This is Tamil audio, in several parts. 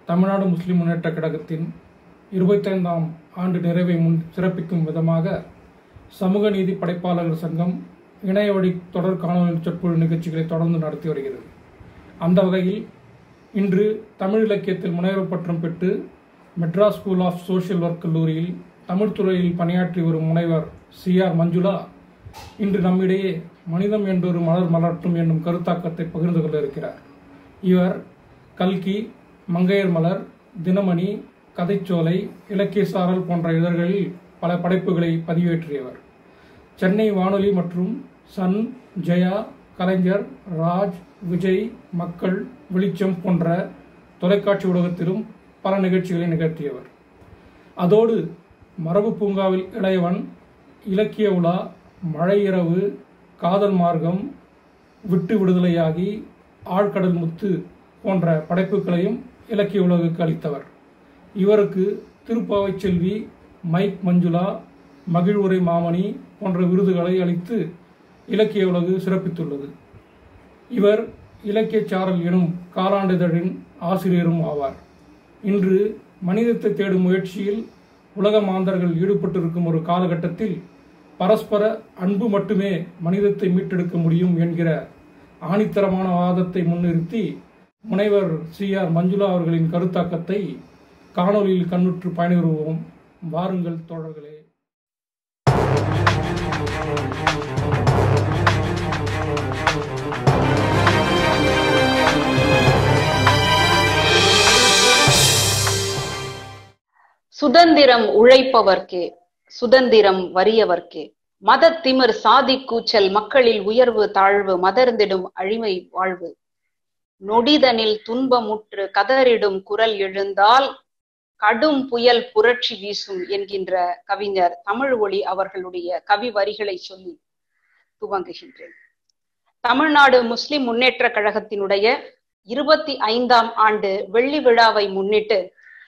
தமிழ்நாடு முஸ்லிம் முன்னேற்ற கழகத்தின் இருபத்தைந்தாம் ஆண்டு நிறைவை முன் சிறப்பிக்கும் விதமாக சமூக நீதி படைப்பாளர்கள் சங்கம் இணைய வழி தொடர் காணொலி சொற்பொழிவு நிகழ்ச்சிகளை தொடர்ந்து நடத்தி வருகிறது அந்த வகையில் இன்று தமிழ் இலக்கியத்தில் முனைவர் பட்டம் பெற்று Madras school of social work கல்லூரியில் தமிழ் துறையில் பணியாற்றி வரும் முனைவர் சி ஆர் மஞ்சுளா இன்று நம்மிடையே மனிதம் என்றொரு மலர் மலர்ட்டும் என்னும் கருத்தாக்கத்தை பகிர்ந்து கொள்ள இருக்கிறார் இவர் கல்கி மங்கையர் மலர் தினமணி கதைச்சோலை இலக்கிய சாரல் போன்ற இதழ்களில் பல படைப்புகளை பதிவேற்றியவர் சென்னை வானொலி மற்றும் சன் ஜெயா கலைஞர் ராஜ் விஜய் மக்கள் வெளிச்சம் போன்ற தொலைக்காட்சி ஊடகத்திலும் பல நிகழ்ச்சிகளை நிகழ்த்தியவர் அதோடு மரபு பூங்காவில் இளையவன் இலக்கிய உலா மழை இரவு காதல் மார்க்கம் விட்டு விடுதலையாகி ஆழ்கடல் முத்து போன்ற படைப்புகளையும் இலக்கிய உலகுக்கு அளித்தவர் இவருக்கு திருப்பாவை செல்வி மைக் மஞ்சுளா மகிழ்வுரை மாமணி போன்ற விருதுகளை அளித்து இலக்கிய உலகு சிறப்பித்துள்ளது இவர் இலக்கிய சாரல் எனும் காலாண்டிதழின் ஆசிரியரும் ஆவார் இன்று மனிதத்தை தேடும் முயற்சியில் உலக மாந்தர்கள் ஈடுபட்டிருக்கும் ஒரு காலகட்டத்தில் பரஸ்பர அன்பு மட்டுமே மனிதத்தை மீட்டெடுக்க முடியும் என்கிற ஆணித்தரமான வாதத்தை முன்னிறுத்தி முனைவர் சி ஆர் மஞ்சுளா அவர்களின் கருத்தாக்கத்தை காணொலியில் கண்ணுற்று பயணிவருவோம் வாருங்கள் தோழர்களே சுதந்திரம் உழைப்பவர்க்கே சுதந்திரம் வறியவர்க்கே மத திமிர் சாதி கூச்சல் மக்களில் உயர்வு தாழ்வு மதர்ந்திடும் அழிமை வாழ்வு நொடிதனில் துன்பமுற்று கதறிடும் குரல் எழுந்தால் கடும் புயல் புரட்சி வீசும் என்கின்ற கவிஞர் தமிழ் ஒளி அவர்களுடைய கவி வரிகளை சொல்லி துவங்குகின்றேன் தமிழ்நாடு முஸ்லிம் முன்னேற்ற கழகத்தினுடைய இருபத்தி ஐந்தாம் ஆண்டு வெள்ளி விழாவை முன்னிட்டு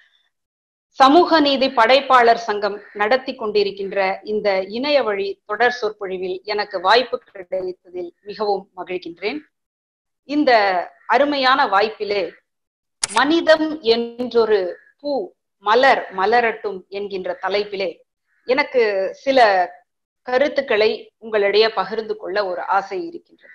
சமூக நீதி படைப்பாளர் சங்கம் நடத்தி கொண்டிருக்கின்ற இந்த இணைய வழி தொடர் சொற்பொழிவில் எனக்கு வாய்ப்பு கிடைத்ததில் மிகவும் மகிழ்கின்றேன் இந்த அருமையான வாய்ப்பிலே மனிதம் என்றொரு பூ மலர் மலரட்டும் என்கின்ற தலைப்பிலே எனக்கு சில கருத்துக்களை உங்களிடையே பகிர்ந்து கொள்ள ஒரு ஆசை இருக்கின்றது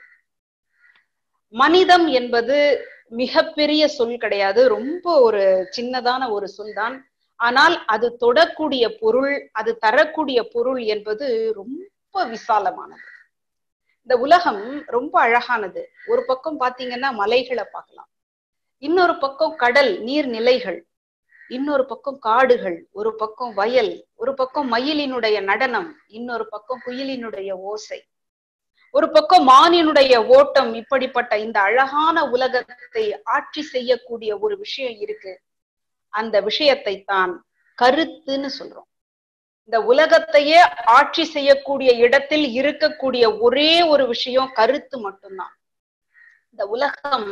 மனிதம் என்பது மிகப்பெரிய சொல் கிடையாது ரொம்ப ஒரு சின்னதான ஒரு சொல் தான் ஆனால் அது தொடக்கூடிய பொருள் அது தரக்கூடிய பொருள் என்பது ரொம்ப விசாலமானது இந்த உலகம் ரொம்ப அழகானது ஒரு பக்கம் பாத்தீங்கன்னா மலைகளை பார்க்கலாம் இன்னொரு பக்கம் கடல் நீர்நிலைகள் இன்னொரு பக்கம் காடுகள் ஒரு பக்கம் வயல் ஒரு பக்கம் மயிலினுடைய நடனம் இன்னொரு பக்கம் குயிலினுடைய ஓசை ஒரு பக்கம் மானினுடைய ஓட்டம் இப்படிப்பட்ட இந்த அழகான உலகத்தை ஆட்சி செய்யக்கூடிய ஒரு விஷயம் இருக்கு அந்த விஷயத்தை தான் கருத்துன்னு சொல்றோம் இந்த உலகத்தையே ஆட்சி செய்யக்கூடிய இடத்தில் இருக்கக்கூடிய ஒரே ஒரு விஷயம் கருத்து மட்டும்தான் இந்த உலகம்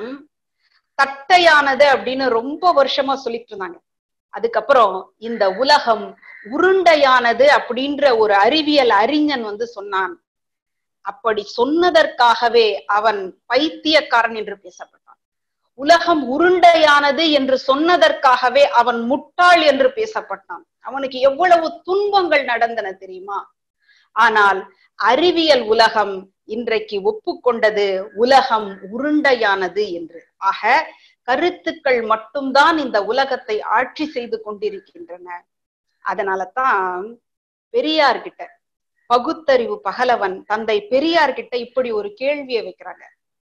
தட்டையானது அப்படின்னு ரொம்ப வருஷமா சொல்லிட்டு இருந்தாங்க அதுக்கப்புறம் இந்த உலகம் உருண்டையானது அப்படின்ற ஒரு அறிவியல் அறிஞன் வந்து சொன்னான் அப்படி சொன்னதற்காகவே அவன் பைத்தியக்காரன் என்று பேசப்பட்டான் உலகம் உருண்டையானது என்று சொன்னதற்காகவே அவன் முட்டாள் என்று பேசப்பட்டான் அவனுக்கு எவ்வளவு துன்பங்கள் நடந்தன தெரியுமா ஆனால் அறிவியல் உலகம் இன்றைக்கு ஒப்புக்கொண்டது உலகம் உருண்டையானது என்று ஆக கருத்துக்கள் மட்டும்தான் இந்த உலகத்தை ஆட்சி செய்து கொண்டிருக்கின்றன அதனால தான் பெரியார் கிட்ட பகுத்தறிவு பகலவன் தந்தை பெரியார் கிட்ட இப்படி ஒரு கேள்வியை வைக்கிறாங்க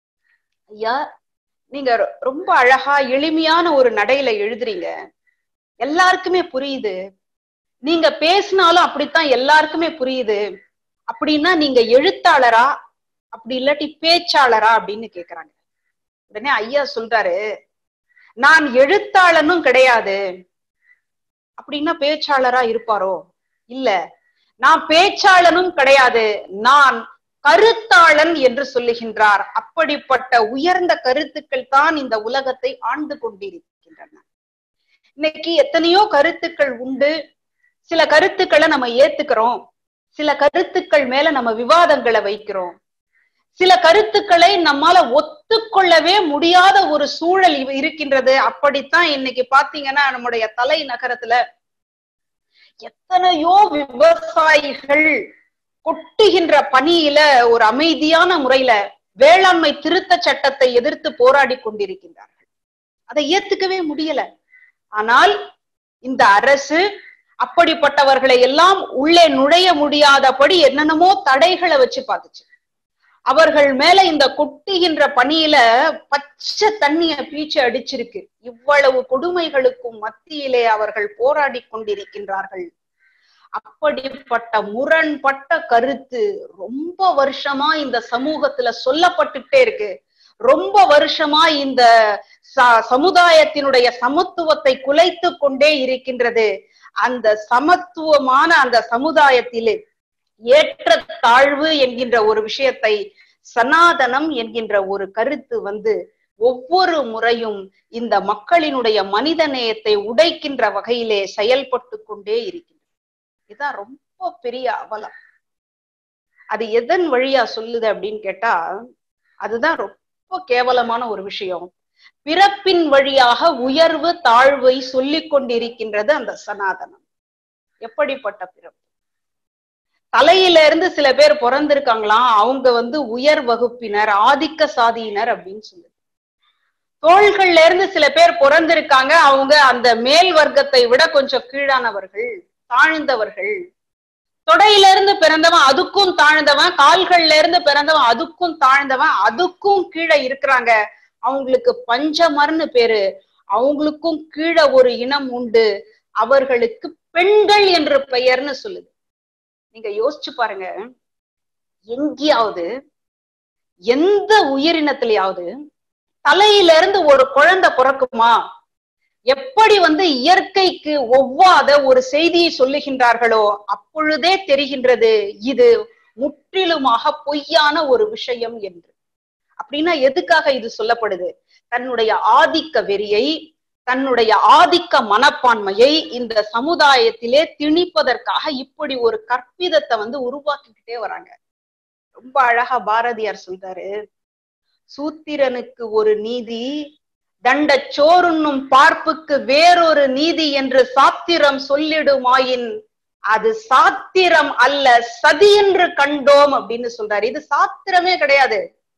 ஐயா நீங்க ரொம்ப அழகா எளிமையான ஒரு நடையில எழுதுறீங்க எல்லாருக்குமே புரியுது நீங்க பேசினாலும் அப்படித்தான் எல்லாருக்குமே புரியுது அப்படின்னா நீங்க எழுத்தாளரா அப்படி இல்லாட்டி பேச்சாளரா அப்படின்னு கேக்குறாங்க உடனே ஐயா சொல்றாரு நான் எழுத்தாளனும் கிடையாது அப்படின்னா பேச்சாளரா இருப்பாரோ இல்ல நான் பேச்சாளனும் கிடையாது நான் கருத்தாளன் என்று சொல்லுகின்றார் அப்படிப்பட்ட உயர்ந்த கருத்துக்கள் தான் இந்த உலகத்தை ஆண்டு கொண்டிருக்கின்றன இன்னைக்கு எத்தனையோ கருத்துக்கள் உண்டு சில கருத்துக்களை நம்ம ஏத்துக்கிறோம் சில கருத்துக்கள் மேல நம்ம விவாதங்களை வைக்கிறோம் சில கருத்துக்களை நம்மால ஒத்துக்கொள்ளவே முடியாத ஒரு சூழல் இவ- இருக்கின்றது அப்படித்தான் இன்னைக்கு பாத்தீங்கன்னா நம்முடைய தலைநகரத்துல எத்தனையோ விவசாயிகள் கொட்டுகின்ற பணியில ஒரு அமைதியான முறையில வேளாண்மை திருத்த சட்டத்தை எதிர்த்து போராடி கொண்டிருக்கின்றார்கள் அதை ஏத்துக்கவே முடியல ஆனால் இந்த அரசு அப்படிப்பட்டவர்களை எல்லாம் உள்ளே நுழைய முடியாதபடி என்னென்னமோ தடைகளை வச்சு பார்த்துச்சு அவர்கள் மேல இந்த கொட்டுகின்ற பணியில பச்சை தண்ணிய பீச்சு அடிச்சிருக்கு இவ்வளவு கொடுமைகளுக்கும் மத்தியிலே அவர்கள் போராடி கொண்டிருக்கின்றார்கள் அப்படிப்பட்ட முரண்பட்ட கருத்து ரொம்ப வருஷமா இந்த சமூகத்துல சொல்லப்பட்டுட்டே இருக்கு ரொம்ப வருஷமா இந்த ச- சமுதாயத்தினுடைய சமத்துவத்தை குலைத்து கொண்டே இருக்கின்றது அந்த சமத்துவமான அந்த சமுதாயத்திலே ஏற்ற தாழ்வு என்கின்ற ஒரு விஷயத்தை சனாதனம் என்கின்ற ஒரு கருத்து வந்து ஒவ்வொரு முறையும் இந்த மக்களினுடைய மனித நேயத்தை உடைக்கின்ற வகையிலே செயல்பட்டு கொண்டே இருக்கின்றது இதுதான் ரொம்ப பெரிய அவலம் அது எதன் வழியா சொல்லுது அப்படின்னு கேட்டா அதுதான் ரொம்ப கேவலமான ஒரு விஷயம் பிறப்பின் வழியாக உயர்வு தாழ்வை சொல்லிக் கொண்டிருக்கின்றது அந்த சனாதனம் எப்படிப்பட்ட பிறப்பு தலையில இருந்து சில பேர் பிறந்திருக்காங்களாம் அவங்க வந்து உயர் வகுப்பினர் ஆதிக்க சாதியினர் அப்படின்னு சொல்லுது தோள்கள்ல இருந்து சில பேர் பிறந்திருக்காங்க அவங்க அந்த மேல் வர்க்கத்தை விட கொஞ்சம் கீழானவர்கள் தாழ்ந்தவர்கள் தொடையில இருந்து பிறந்தவன் அதுக்கும் தாழ்ந்தவன் கால்கள்ல இருந்து பிறந்தவன் அதுக்கும் தாழ்ந்தவன் அதுக்கும் கீழே இருக்கிறாங்க அவங்களுக்கு பஞ்சமர்னு பேரு அவங்களுக்கும் கீழே ஒரு இனம் உண்டு அவர்களுக்கு பெண்கள் என்று பெயர்னு சொல்லுது நீங்க யோசிச்சு பாருங்க எங்கேயாவது எந்த உயிரினத்திலேயாவது தலையில இருந்து ஒரு குழந்தை பிறக்குமா எப்படி வந்து இயற்கைக்கு ஒவ்வாத ஒரு செய்தியை சொல்லுகின்றார்களோ அப்பொழுதே தெரிகின்றது இது முற்றிலுமாக பொய்யான ஒரு விஷயம் என்று அப்படின்னா எதுக்காக இது சொல்லப்படுது தன்னுடைய ஆதிக்க வெறியை தன்னுடைய ஆதிக்க மனப்பான்மையை இந்த சமுதாயத்திலே திணிப்பதற்காக இப்படி ஒரு கற்பிதத்தை வந்து உருவாக்கிக்கிட்டே வராங்க ரொம்ப அழகா பாரதியார் சொல்றாரு சூத்திரனுக்கு ஒரு நீதி தண்ட சோறுண்ணும் பார்ப்புக்கு வேறொரு நீதி என்று சாத்திரம் சொல்லிடுமாயின் அது சாத்திரம் அல்ல சதி என்று கண்டோம் அப்படின்னு சொல்றாரு இது சாத்திரமே கிடையாது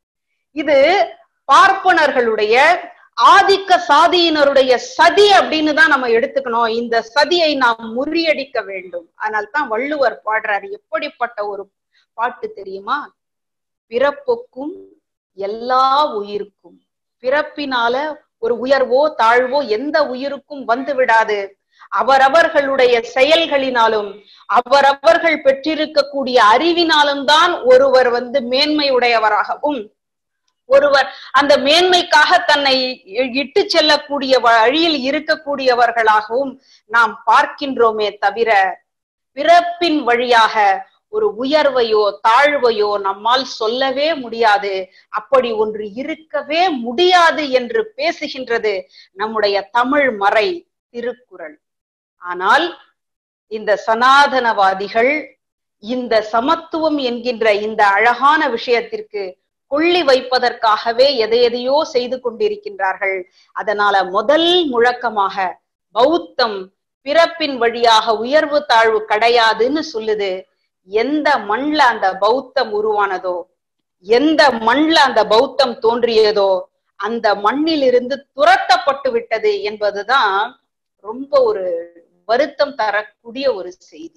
இது பார்ப்பனர்களுடைய ஆதிக்க சாதியினருடைய சதி அப்படின்னு தான் நம்ம எடுத்துக்கணும் இந்த சதியை நாம் முறியடிக்க வேண்டும் அதனால தான் வள்ளுவர் பாடுறாரு எப்படிப்பட்ட ஒரு பாட்டு தெரியுமா பிறப்புக்கும் எல்லா உயிருக்கும் பிறப்பினால ஒரு உயர்வோ தாழ்வோ எந்த உயிருக்கும் வந்து விடாது அவரவர்களுடைய செயல்களினாலும் அவரவர்கள் பெற்றிருக்கக்கூடிய அறிவினாலும் தான் ஒருவர் வந்து மேன்மை உடையவராகவும் ஒருவர் அந்த மேன்மைக்காக தன்னை இட்டு செல்லக்கூடிய வழியில் இருக்கக்கூடியவர்களாகவும் நாம் பார்க்கின்றோமே தவிர பிறப்பின் வழியாக ஒரு உயர்வையோ தாழ்வையோ நம்மால் சொல்லவே முடியாது அப்படி ஒன்று இருக்கவே முடியாது என்று பேசுகின்றது நம்முடைய தமிழ் மறை திருக்குறள் ஆனால் இந்த சனாதனவாதிகள் இந்த சமத்துவம் என்கின்ற இந்த அழகான விஷயத்திற்கு கொள்ளி வைப்பதற்காகவே எதை எதையோ செய்து கொண்டிருக்கின்றார்கள் அதனால முதல் முழக்கமாக பௌத்தம் பிறப்பின் வழியாக உயர்வு தாழ்வு கிடையாதுன்னு சொல்லுது எந்த மண்ல அந்த பௌத்தம் உருவானதோ எந்த மண்ல அந்த பௌத்தம் தோன்றியதோ அந்த மண்ணிலிருந்து துரத்தப்பட்டு விட்டது என்பதுதான் ரொம்ப ஒரு வருத்தம் தரக்கூடிய ஒரு செய்தி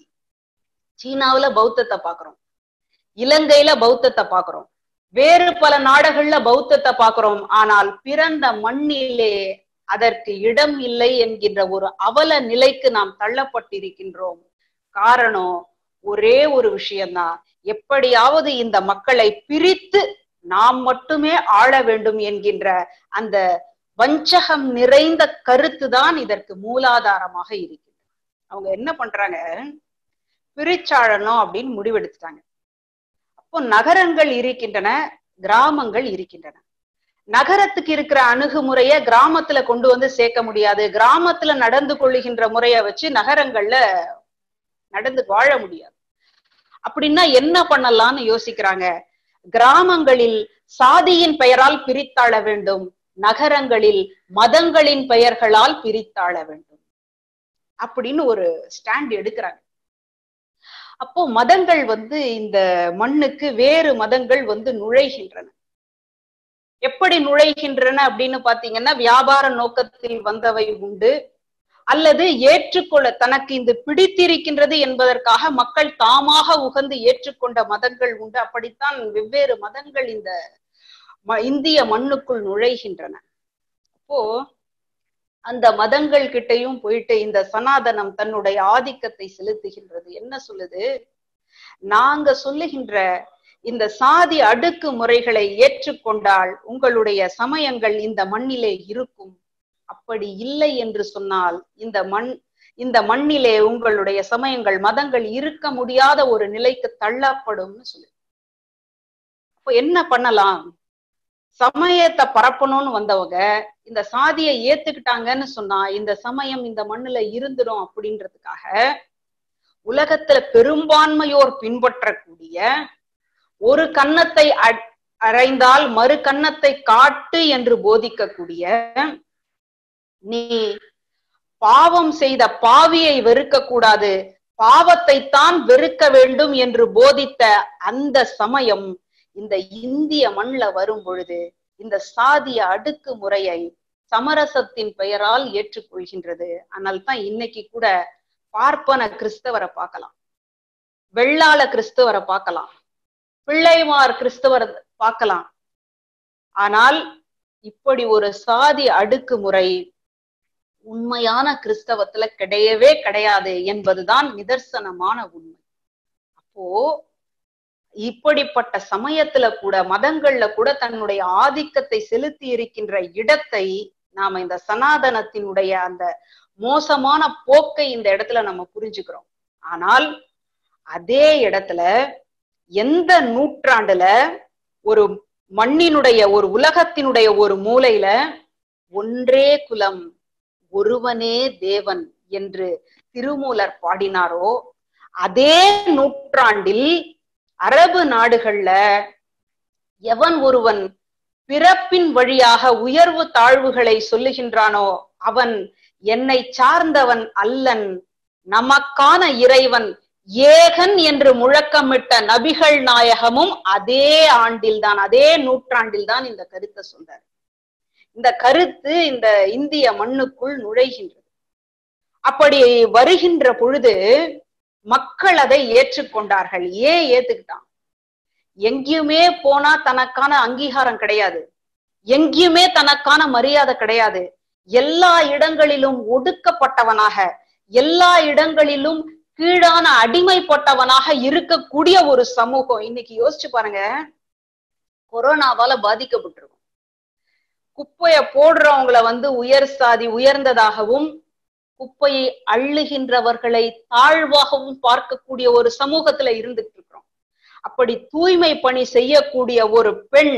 சீனாவுல பௌத்தத்தை பாக்குறோம் இலங்கையில பௌத்தத்தை பாக்குறோம் வேறு பல நாடுகள்ல பௌத்தத்தை பாக்குறோம் ஆனால் பிறந்த மண்ணிலே அதற்கு இடம் இல்லை என்கின்ற ஒரு அவல நிலைக்கு நாம் தள்ளப்பட்டிருக்கின்றோம் காரணம் ஒரே ஒரு விஷயம்தான் எப்படியாவது இந்த மக்களை பிரித்து நாம் மட்டுமே ஆள வேண்டும் என்கின்ற அந்த வஞ்சகம் நிறைந்த கருத்து தான் இதற்கு மூலாதாரமாக இருக்கிறது அவங்க என்ன பண்றாங்க பிரிச்சாழணும் அப்படின்னு முடிவெடுத்துட்டாங்க அப்போ நகரங்கள் இருக்கின்றன கிராமங்கள் இருக்கின்றன நகரத்துக்கு இருக்கிற அணுகுமுறைய கிராமத்துல கொண்டு வந்து சேர்க்க முடியாது கிராமத்துல நடந்து கொள்ளுகின்ற முறைய வச்சு நகரங்கள்ல நடந்து வாழ முடியாது அப்படின்னா என்ன பண்ணலாம்னு யோசிக்கிறாங்க கிராமங்களில் சாதியின் பெயரால் பிரித்தாள வேண்டும் நகரங்களில் மதங்களின் பெயர்களால் பிரித்தாள வேண்டும் அப்படின்னு ஒரு ஸ்டாண்ட் எடுக்கிறாங்க அப்போ மதங்கள் வந்து இந்த மண்ணுக்கு வேறு மதங்கள் வந்து நுழைகின்றன எப்படி நுழைகின்றன அப்படின்னு பாத்தீங்கன்னா வியாபார நோக்கத்தில் வந்தவை உண்டு அல்லது ஏற்றுக்கொள்ள தனக்கு இந்த பிடித்திருக்கின்றது என்பதற்காக மக்கள் தாமாக உகந்து ஏற்றுக்கொண்ட மதங்கள் உண்டு அப்படித்தான் வெவ்வேறு மதங்கள் இந்த இந்திய மண்ணுக்குள் நுழைகின்றன அப்போ அந்த மதங்கள் கிட்டையும் போயிட்டு இந்த சனாதனம் தன்னுடைய ஆதிக்கத்தை செலுத்துகின்றது என்ன சொல்லுது நாங்க சொல்லுகின்ற இந்த சாதி அடுக்கு முறைகளை ஏற்றுக்கொண்டால் உங்களுடைய சமயங்கள் இந்த மண்ணிலே இருக்கும் அப்படி இல்லை என்று சொன்னால் இந்த மண் இந்த மண்ணிலே உங்களுடைய சமயங்கள் மதங்கள் இருக்க முடியாத ஒரு நிலைக்கு தள்ளப்படும்னு சொல்லு அப்போ என்ன பண்ணலாம் சமயத்தை பரப்பணும்னு வந்தவங்க இந்த சாதியை ஏத்துக்கிட்டாங்கன்னு சொன்னா இந்த சமயம் இந்த மண்ணுல இருந்துடும் அப்படின்றதுக்காக உலகத்துல பெரும்பான்மையோர் பின்பற்றக்கூடிய ஒரு கன்னத்தை அறைந்தால் மறு கன்னத்தை காட்டு என்று போதிக்கக்கூடிய நீ பாவம் செய்த பாவியை வெறுக்க கூடாது பாவத்தை தான் வெறுக்க வேண்டும் என்று போதித்த அந்த சமயம் இந்த இந்திய மண்ல வரும் பொழுது இந்த சாதிய அடுக்கு முறையை சமரசத்தின் பெயரால் ஏற்றுக்கொள்கின்றது ஆனால் தான் இன்னைக்கு கூட பார்ப்பன கிறிஸ்தவரை பார்க்கலாம் வெள்ளாள கிறிஸ்தவரை பார்க்கலாம் பிள்ளைமார் கிறிஸ்தவரை பார்க்கலாம் ஆனால் இப்படி ஒரு சாதி அடுக்கு முறை உண்மையான கிறிஸ்தவத்துல கிடையவே கிடையாது என்பதுதான் நிதர்சனமான உண்மை அப்போ இப்படிப்பட்ட சமயத்துல கூட மதங்கள்ல கூட தன்னுடைய ஆதிக்கத்தை செலுத்தி இருக்கின்ற இடத்தை நாம இந்த சனாதனத்தினுடைய அந்த மோசமான போக்கை இந்த இடத்துல நம்ம புரிஞ்சுக்கிறோம் ஆனால் அதே இடத்துல எந்த நூற்றாண்டுல ஒரு மண்ணினுடைய ஒரு உலகத்தினுடைய ஒரு மூலையில ஒன்றே குலம் ஒருவனே தேவன் என்று திருமூலர் பாடினாரோ அதே நூற்றாண்டில் அரபு நாடுகள்ல எவன் ஒருவன் பிறப்பின் வழியாக உயர்வு தாழ்வுகளை சொல்லுகின்றானோ அவன் என்னை சார்ந்தவன் அல்லன் நமக்கான இறைவன் ஏகன் என்று முழக்கமிட்ட நபிகள் நாயகமும் அதே ஆண்டில்தான் அதே நூற்றாண்டில் தான் இந்த கருத்தை சொல்றாரு இந்த கருத்து இந்த இந்திய மண்ணுக்குள் நுழைகின்றது அப்படி வருகின்ற பொழுது மக்கள் அதை ஏற்றுக்கொண்டார்கள் ஏன் ஏத்துக்கிட்டான் எங்கேயுமே போனா தனக்கான அங்கீகாரம் கிடையாது எங்கேயுமே தனக்கான மரியாதை கிடையாது எல்லா இடங்களிலும் ஒடுக்கப்பட்டவனாக எல்லா இடங்களிலும் கீழான அடிமைப்பட்டவனாக இருக்கக்கூடிய ஒரு சமூகம் இன்னைக்கு யோசிச்சு பாருங்க கொரோனாவால பாதிக்கப்பட்டிருக்கும் குப்பைய போடுறவங்கள வந்து உயர் சாதி உயர்ந்ததாகவும் குப்பையை அள்ளுகின்றவர்களை தாழ்வாகவும் பார்க்கக்கூடிய ஒரு சமூகத்துல இருந்துட்டு இருக்கிறோம் அப்படி தூய்மை பணி செய்யக்கூடிய ஒரு பெண்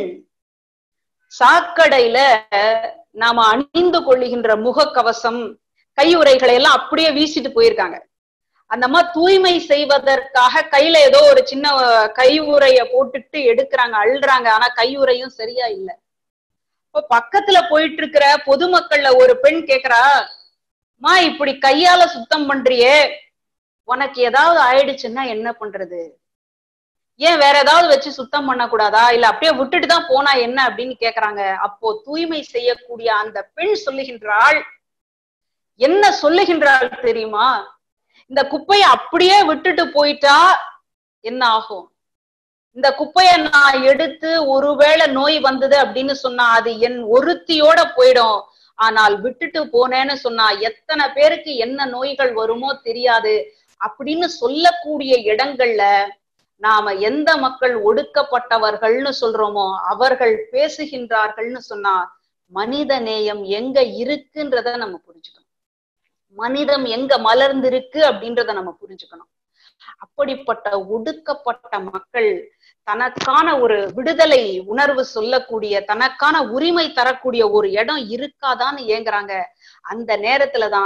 சாக்கடையில நாம அணிந்து கொள்ளுகின்ற முகக்கவசம் கையுறைகளை எல்லாம் அப்படியே வீசிட்டு போயிருக்காங்க அந்த மாதிரி தூய்மை செய்வதற்காக கையில ஏதோ ஒரு சின்ன கையுறைய போட்டுட்டு எடுக்கிறாங்க அள்ளுறாங்க ஆனா கையுறையும் சரியா இல்லை இப்ப பக்கத்துல போயிட்டு இருக்கிற பொதுமக்கள்ல ஒரு பெண் கேக்குறா மா இப்படி கையால சுத்தம் பண்றியே உனக்கு ஏதாவது ஆயிடுச்சுன்னா என்ன பண்றது ஏன் வேற ஏதாவது வச்சு சுத்தம் பண்ணக்கூடாதா இல்ல அப்படியே விட்டுட்டு தான் போனா என்ன அப்படின்னு கேக்குறாங்க அப்போ தூய்மை செய்யக்கூடிய அந்த பெண் சொல்லுகின்றாள் என்ன சொல்லுகின்றாள் தெரியுமா இந்த குப்பையை அப்படியே விட்டுட்டு போயிட்டா என்ன ஆகும் இந்த குப்பைய நான் எடுத்து ஒருவேளை நோய் வந்தது அப்படின்னு சொன்னா அது என் ஒருத்தியோட போயிடும் ஆனால் விட்டுட்டு போனேன்னு சொன்னா எத்தனை பேருக்கு என்ன நோய்கள் வருமோ தெரியாது அப்படின்னு சொல்லக்கூடிய இடங்கள்ல நாம எந்த மக்கள் ஒடுக்கப்பட்டவர்கள்னு சொல்றோமோ அவர்கள் பேசுகின்றார்கள்னு சொன்னா மனித நேயம் எங்க இருக்குன்றத நம்ம புரிஞ்சுக்கணும் மனிதம் எங்க மலர்ந்திருக்கு அப்படின்றத நம்ம புரிஞ்சுக்கணும் அப்படிப்பட்ட ஒடுக்கப்பட்ட மக்கள் தனக்கான ஒரு விடுதலை உணர்வு சொல்லக்கூடிய தனக்கான உரிமை தரக்கூடிய ஒரு இடம் இருக்காதான்னு ஏங்குறாங்க அந்த நேரத்துலதான்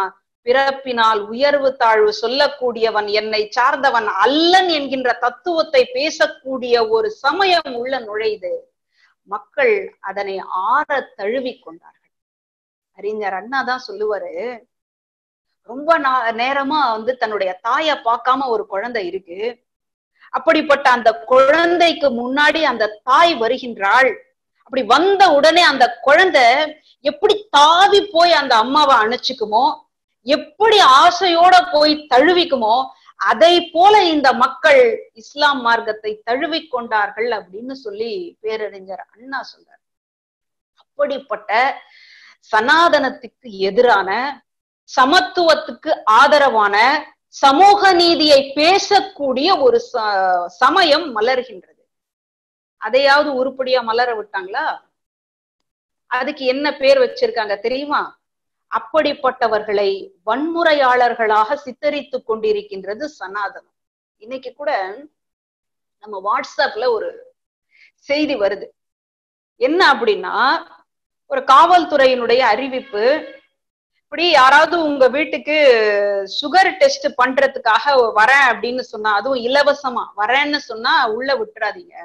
பிறப்பினால் உயர்வு தாழ்வு சொல்லக்கூடியவன் என்னை சார்ந்தவன் அல்லன் என்கின்ற தத்துவத்தை பேசக்கூடிய ஒரு சமயம் உள்ள நுழைது மக்கள் அதனை ஆற தழுவி கொண்டார்கள் அறிஞர் அண்ணா தான் சொல்லுவாரு ரொம்ப நேரமா வந்து தன்னுடைய தாய பார்க்காம ஒரு குழந்தை இருக்கு அப்படிப்பட்ட அந்த குழந்தைக்கு முன்னாடி அந்த தாய் வருகின்றாள் அப்படி வந்த உடனே அந்த குழந்தை எப்படி தாவி போய் அந்த அம்மாவை அணைச்சுக்குமோ எப்படி ஆசையோட போய் தழுவிக்குமோ அதை போல இந்த மக்கள் இஸ்லாம் மார்க்கத்தை தழுவி கொண்டார்கள் அப்படின்னு சொல்லி பேரறிஞர் அண்ணா சொல்றார் அப்படிப்பட்ட சனாதனத்துக்கு எதிரான சமத்துவத்துக்கு ஆதரவான சமூக நீதியை பேசக்கூடிய ஒரு சமயம் மலர்கின்றது அதையாவது உருப்படியா மலர விட்டாங்களா அதுக்கு என்ன பேர் வச்சிருக்காங்க தெரியுமா அப்படிப்பட்டவர்களை வன்முறையாளர்களாக சித்தரித்து கொண்டிருக்கின்றது சனாதனம் இன்னைக்கு கூட நம்ம வாட்ஸ்அப்ல ஒரு செய்தி வருது என்ன அப்படின்னா ஒரு காவல்துறையினுடைய அறிவிப்பு இப்படி யாராவது உங்க வீட்டுக்கு சுகர் டெஸ்ட் பண்றதுக்காக வரேன் அப்படின்னு சொன்னா அதுவும் இலவசமா வரேன்னு சொன்னா உள்ள விட்டுறாதீங்க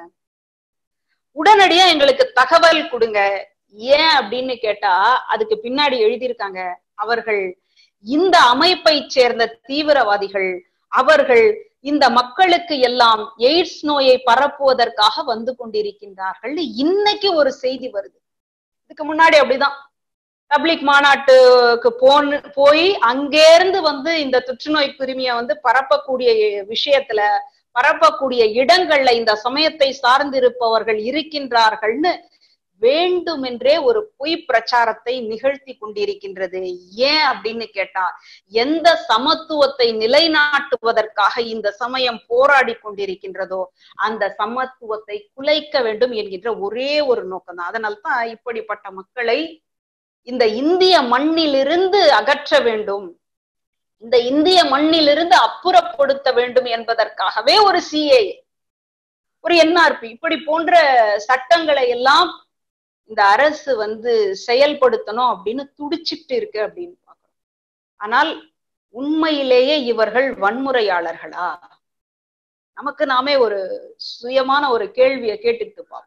உடனடியா எங்களுக்கு தகவல் கொடுங்க ஏன் அப்படின்னு கேட்டா அதுக்கு பின்னாடி எழுதியிருக்காங்க அவர்கள் இந்த அமைப்பை சேர்ந்த தீவிரவாதிகள் அவர்கள் இந்த மக்களுக்கு எல்லாம் எய்ட்ஸ் நோயை பரப்புவதற்காக வந்து கொண்டிருக்கின்றார்கள் இன்னைக்கு ஒரு செய்தி வருது இதுக்கு முன்னாடி அப்படிதான் பப்ளிக் மாநாட்டுக்கு போன போய் அங்கேருந்து வந்து இந்த தொற்றுநோய் கிருமியை வந்து பரப்பக்கூடிய விஷயத்துல பரப்பக்கூடிய இடங்கள்ல இந்த சமயத்தை சார்ந்திருப்பவர்கள் இருக்கின்றார்கள்னு வேண்டுமென்றே ஒரு பொய் பிரச்சாரத்தை நிகழ்த்தி கொண்டிருக்கின்றது ஏன் அப்படின்னு கேட்டா எந்த சமத்துவத்தை நிலைநாட்டுவதற்காக இந்த சமயம் போராடி கொண்டிருக்கின்றதோ அந்த சமத்துவத்தை குலைக்க வேண்டும் என்கின்ற ஒரே ஒரு நோக்கம் தான் அதனால்தான் இப்படிப்பட்ட மக்களை இந்த இந்திய மண்ணிலிருந்து அகற்ற வேண்டும் இந்த இந்திய மண்ணிலிருந்து அப்புறப்படுத்த வேண்டும் என்பதற்காகவே ஒரு சிஏ ஒரு என்ஆர்பி இப்படி போன்ற சட்டங்களை எல்லாம் இந்த அரசு வந்து செயல்படுத்தணும் அப்படின்னு துடிச்சிட்டு இருக்கு அப்படின்னு பாக்குறோம் ஆனால் உண்மையிலேயே இவர்கள் வன்முறையாளர்களா நமக்கு நாமே ஒரு சுயமான ஒரு கேள்வியை கேட்டுட்டு பார்ப்போம்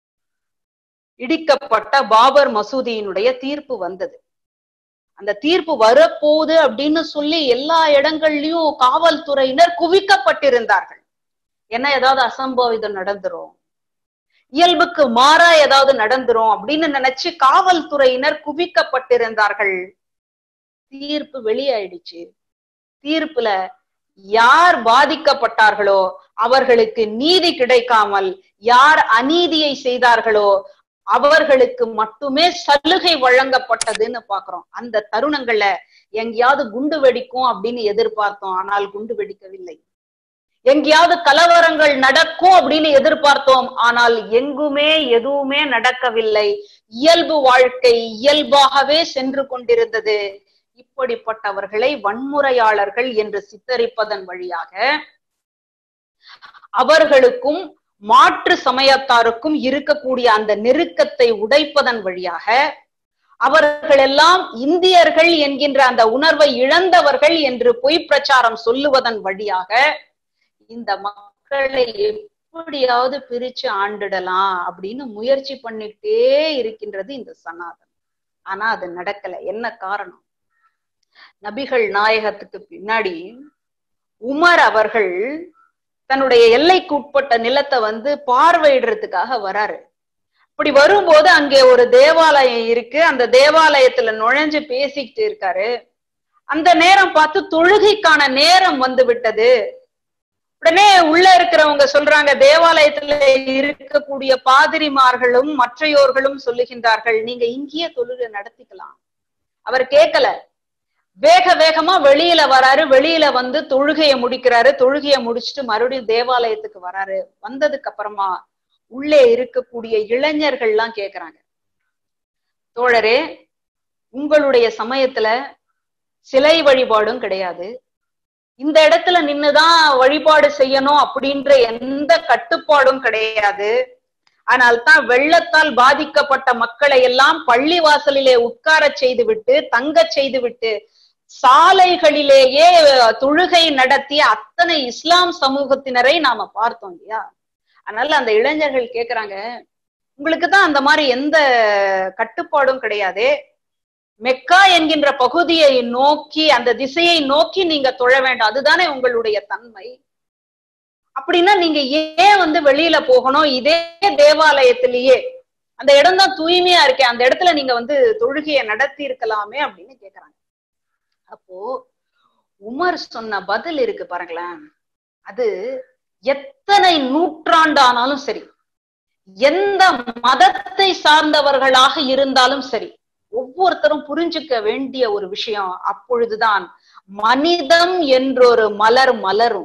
இடிக்கப்பட்ட பாபர் மசூதியினுடைய தீர்ப்பு வந்தது அந்த தீர்ப்பு வரப்போகுது அப்படின்னு சொல்லி எல்லா இடங்கள்லயும் காவல்துறையினர் குவிக்கப்பட்டிருந்தார்கள் என்ன ஏதாவது அசம்பாவிதம் நடந்துரும் இயல்புக்கு மாறா ஏதாவது நடந்துரும் அப்படின்னு நினைச்சு காவல்துறையினர் குவிக்கப்பட்டிருந்தார்கள் தீர்ப்பு வெளியாயிடுச்சு தீர்ப்புல யார் பாதிக்கப்பட்டார்களோ அவர்களுக்கு நீதி கிடைக்காமல் யார் அநீதியை செய்தார்களோ அவர்களுக்கு மட்டுமே சலுகை வழங்கப்பட்டதுன்னு பாக்குறோம் அந்த தருணங்கள்ல எங்கேயாவது குண்டு வெடிக்கும் அப்படின்னு எதிர்பார்த்தோம் ஆனால் குண்டு வெடிக்கவில்லை எங்கேயாவது கலவரங்கள் நடக்கும் அப்படின்னு எதிர்பார்த்தோம் ஆனால் எங்குமே எதுவுமே நடக்கவில்லை இயல்பு வாழ்க்கை இயல்பாகவே சென்று கொண்டிருந்தது இப்படிப்பட்டவர்களை வன்முறையாளர்கள் என்று சித்தரிப்பதன் வழியாக அவர்களுக்கும் மாற்று சமயத்தாருக்கும் இருக்கக்கூடிய அந்த நெருக்கத்தை உடைப்பதன் வழியாக அவர்கள் எல்லாம் இந்தியர்கள் என்கின்ற அந்த உணர்வை இழந்தவர்கள் என்று பொய் பிரச்சாரம் சொல்லுவதன் வழியாக இந்த மக்களை எப்படியாவது பிரிச்சு ஆண்டுடலாம் அப்படின்னு முயற்சி பண்ணிட்டே இருக்கின்றது இந்த சனாதனம் ஆனா அது நடக்கல என்ன காரணம் நபிகள் நாயகத்துக்கு பின்னாடி உமர் அவர்கள் தன்னுடைய எல்லைக்கு உட்பட்ட நிலத்தை வந்து பார்வையிடுறதுக்காக வராரு அப்படி வரும்போது அங்கே ஒரு தேவாலயம் இருக்கு அந்த தேவாலயத்துல நுழைஞ்சு பேசிக்கிட்டு இருக்காரு அந்த நேரம் பார்த்து தொழுகைக்கான நேரம் வந்து விட்டது உடனே உள்ள இருக்கிறவங்க சொல்றாங்க தேவாலயத்துல இருக்கக்கூடிய பாதிரிமார்களும் மற்றையோர்களும் சொல்லுகின்றார்கள் நீங்க இங்கேயே தொழுகை நடத்திக்கலாம் அவர் கேட்கல வேக வேகமா வெளியில வராரு வெளியில வந்து தொழுகைய முடிக்கிறாரு தொழுகைய முடிச்சுட்டு மறுபடியும் தேவாலயத்துக்கு வராரு வந்ததுக்கு அப்புறமா உள்ளே இருக்கக்கூடிய இளைஞர்கள்லாம் கேக்குறாங்க தோழரே உங்களுடைய சமயத்துல சிலை வழிபாடும் கிடையாது இந்த இடத்துல நின்னுதான் வழிபாடு செய்யணும் அப்படின்ற எந்த கட்டுப்பாடும் கிடையாது ஆனால் தான் வெள்ளத்தால் பாதிக்கப்பட்ட மக்களை எல்லாம் பள்ளி வாசலிலே உட்கார செய்து விட்டு தங்க செய்து விட்டு சாலைகளிலேயே தொழுகை நடத்திய அத்தனை இஸ்லாம் சமூகத்தினரை நாம பார்த்தோம் இல்லையா அதனால அந்த இளைஞர்கள் கேக்குறாங்க உங்களுக்கு தான் அந்த மாதிரி எந்த கட்டுப்பாடும் கிடையாது மெக்கா என்கின்ற பகுதியை நோக்கி அந்த திசையை நோக்கி நீங்க தொழ வேண்டாம் அதுதானே உங்களுடைய தன்மை அப்படின்னா நீங்க ஏன் வந்து வெளியில போகணும் இதே தேவாலயத்திலேயே அந்த இடம் தான் தூய்மையா இருக்கே அந்த இடத்துல நீங்க வந்து தொழுகையை நடத்தி இருக்கலாமே அப்படின்னு கேக்குறாங்க அப்போ உமர் சொன்ன பதில் இருக்கு பாருங்களேன் அது எத்தனை நூற்றாண்டானாலும் சரி எந்த மதத்தை சார்ந்தவர்களாக இருந்தாலும் சரி ஒவ்வொருத்தரும் புரிஞ்சுக்க வேண்டிய ஒரு விஷயம் அப்பொழுதுதான் மனிதம் என்றொரு மலர் மலரும்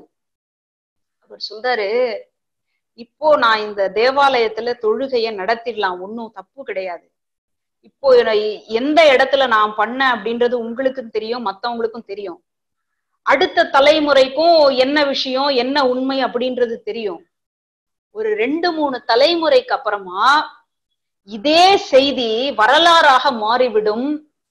அவர் சொல்றாரு இப்போ நான் இந்த தேவாலயத்துல தொழுகைய நடத்திடலாம் ஒன்னும் தப்பு கிடையாது இப்போ எந்த இடத்துல நான் பண்ண அப்படின்றது உங்களுக்கும் தெரியும் மத்தவங்களுக்கும் தெரியும் அடுத்த தலைமுறைக்கும் என்ன விஷயம் என்ன உண்மை அப்படின்றது தெரியும் ஒரு ரெண்டு மூணு தலைமுறைக்கு அப்புறமா இதே செய்தி வரலாறாக மாறிவிடும்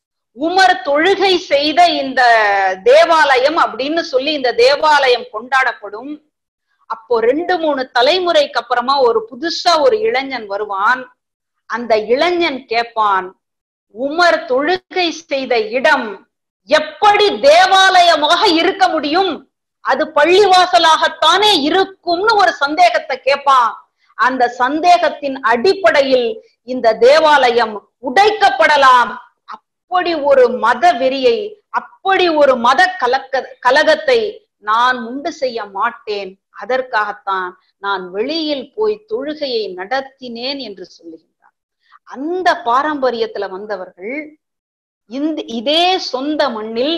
உமர் தொழுகை செய்த இந்த தேவாலயம் அப்படின்னு சொல்லி இந்த தேவாலயம் கொண்டாடப்படும் அப்போ ரெண்டு மூணு தலைமுறைக்கு அப்புறமா ஒரு புதுசா ஒரு இளைஞன் வருவான் அந்த இளைஞன் கேட்பான் உமர் தொழுகை செய்த இடம் எப்படி தேவாலயமாக இருக்க முடியும் அது பள்ளிவாசலாகத்தானே இருக்கும்னு ஒரு சந்தேகத்தை கேட்பான் அந்த சந்தேகத்தின் அடிப்படையில் இந்த தேவாலயம் உடைக்கப்படலாம் அப்படி ஒரு மத வெறியை அப்படி ஒரு மத கலக்க கலகத்தை நான் உண்டு செய்ய மாட்டேன் அதற்காகத்தான் நான் வெளியில் போய் தொழுகையை நடத்தினேன் என்று சொல்லுகின்றார் அந்த பாரம்பரியத்துல வந்தவர்கள் இந்த இதே சொந்த மண்ணில்